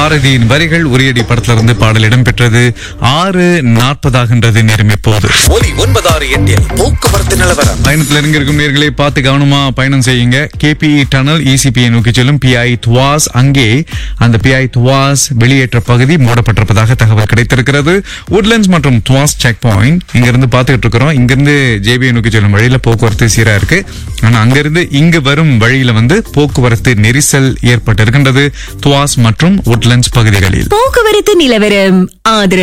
பாரதியின் வரிகள் உரியடி படத்திலிருந்து பாடல் இடம்பெற்றது ஆறு நாற்பதாகின்றது நேரம் இப்போது ஒலி ஒன்பதாறு எட்டில் போக்குவரத்து நிலவரம் பயணத்தில் இறங்கியிருக்கும் நேர்களை பார்த்து கவனமா பயணம் செய்யுங்க கேபிஇ டனல் இசிபிஐ நோக்கி செல்லும் பிஐ துவாஸ் அங்கே அந்த பிஐ துவாஸ் வெளியேற்ற பகுதி மூடப்பட்டிருப்பதாக தகவல் கிடைத்திருக்கிறது உட்லண்ட்ஸ் மற்றும் துவாஸ் செக் பாயிண்ட் இங்கிருந்து பார்த்துக்கிட்டு இருக்கிறோம் இங்கிருந்து ஜேபிஐ நோக்கி செல்லும் வழியில போக்குவரத்து சீரா இருக்கு ஆனா அங்கிருந்து இங்கு வரும் வழியில வந்து போக்குவரத்து நெரிசல் ஏற்பட்டிருக்கின்றது துவாஸ் மற்றும் உட்லண்ட்ஸ் பகுதிகளில் போக்குவரத்து நிலவரம் ஆதரவு